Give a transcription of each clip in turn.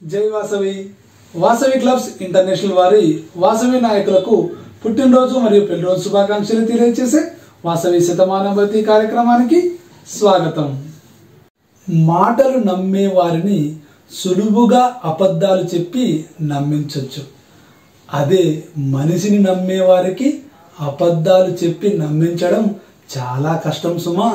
జై Vasavi Vasavi clubs international వారి వాసవి నాయకులకు పుట్టినరోజు మరియు పెళ్లిరోజు శుభాకాంక్షలు తెలియజేసే వాసవి శతమానవతి కార్యక్రమానికి స్వాగతం మాటలు నమ్మే వారిని సులువుగా అబద్ధాలు చెప్పి నమ్మించవచ్చు అదే మనిషిని నమ్మే వారికి అబద్ధాలు చెప్పి నమ్మించడం చాలా కష్టం సుమా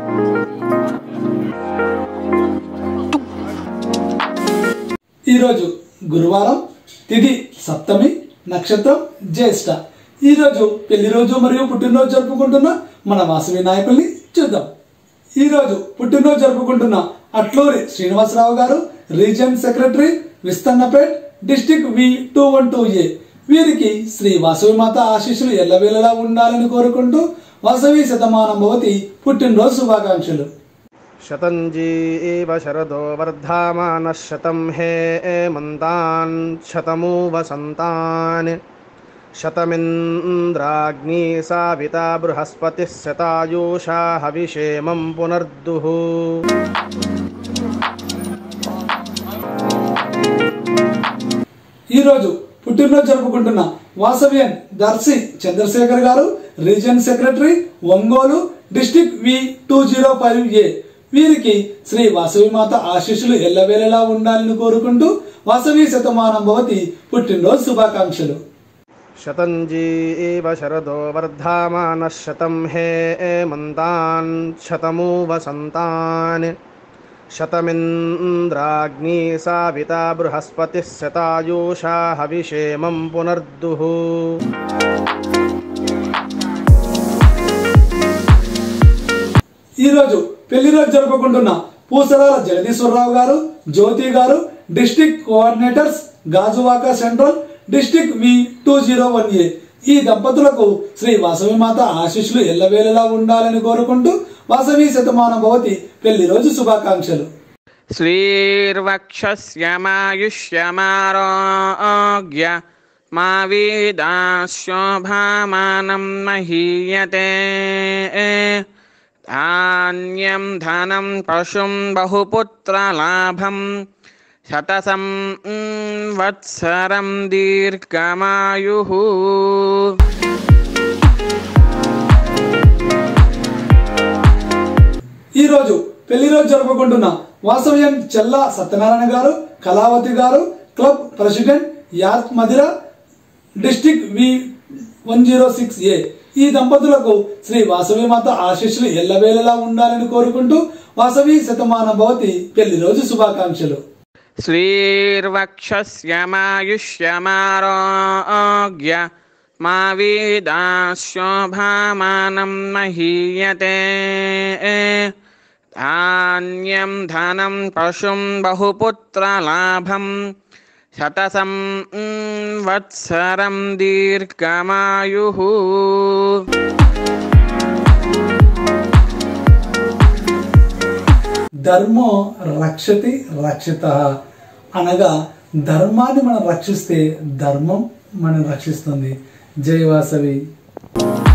ఈరోజు గురువారం తిథి సప్తమి నక్షత్రం జ్యేష్ఠ ఈరోజు పెళ్లి రోజు మరియు పుట్టినరోజు జరుపుకుంటున్న మన వాసవి నాయకుల్ని చూద్దాం ఈరోజు పుట్టినరోజు జరుపుకుంటున్న Atluri Srinivasarao garu region secretary Vissannapet district V two one two A వీరికి శ్రీ వాసవి మాత ఆశీస్సులు ఎల్లవేళలా ఉండాలని కోరుకుంటూ వాసవి శతమానం భవతి పుట్టినరోజు శుభాకాంక్షలు शतञ्जी एव शरदो वर्धामानः शतं हे एमन्तान् शतमु वसन्तान् शतमिन्द्राग्नी साविता बृहस्पतिः शतायुषा हविषेमं पुनर्दुः ఈరోజు పుట్టినరోజు జరుపుకుంటున్న వాసవ్యన్ Darshi Chandrasekhar garu region secretary Ongole district V two zero five A వీరికి శ్రీ వాసవి మాత ఆశీస్సులు ఎల్లవేళలా ఉండాలని కోరుకుంటూ వాసవి శతమానం భవతి పుట్టినరోజు శుభాకాంక్షలు शतञ्जी एव शरदो वर्धामानः शतं हे एमन्तान् शतमु वसन्तान् शतमिन्द्राग्नी साविता बृहस्पतिः शतायुषा हविषेमं पुनर्दुः ఈరోజు పెళ్లి రోజు జరుపుకుంటున్న పూసరాల Jagadeeswara Rao garu Jyothi garu district coordinators Gajuwaka central district V two zero one A ఈ దంపతులకు శ్రీ వాసవి మాత ఆశీస్సులు ఎల్లవేళలా ఉండాలని కోరుకుంటూ వాసవి శతమాన భవతి పెళ్లి రోజు శుభాకాంక్షలు श्रीर्वक्षस्यमायुष्यमारोग्य मा वेदाशोभामानं महीयते धान्यं धनं पशुं बहुपुत्रलाभं शतसं वत्सरं दीर्घमायुः ఈ రోజు పెళ్లి రోజు జరుపుకుంటున్న వాసవ్యం చెల్లా సత్యనారాయణ గారు కళావతి గారు క్లబ్ ప్రెసిడెంట్ యాత్ Madhira district V one zero six A ఈ దంపతులకు శ్రీ వాసవి మాత ఆశీస్సులు ఎల్లవేళలా ఉండాలని కోరుకుంటూ వాసవి శతమాన భవతి పెళ్లి రోజు శుభాకాంక్షలు श्रीर्वक्षस्यमायुष्यमारोग्य मा वेदाशोभामानं महीयते धान्यं धनं पशुं बहुपुत्रलाभं शतसं वत्सरं दीर्घमायुः ధర్మో రక్షతి రక్షిత అనగా ధర్మాన్ని మనం రక్షిస్తే ధర్మం మనం రక్షిస్తుంది జై వాసవి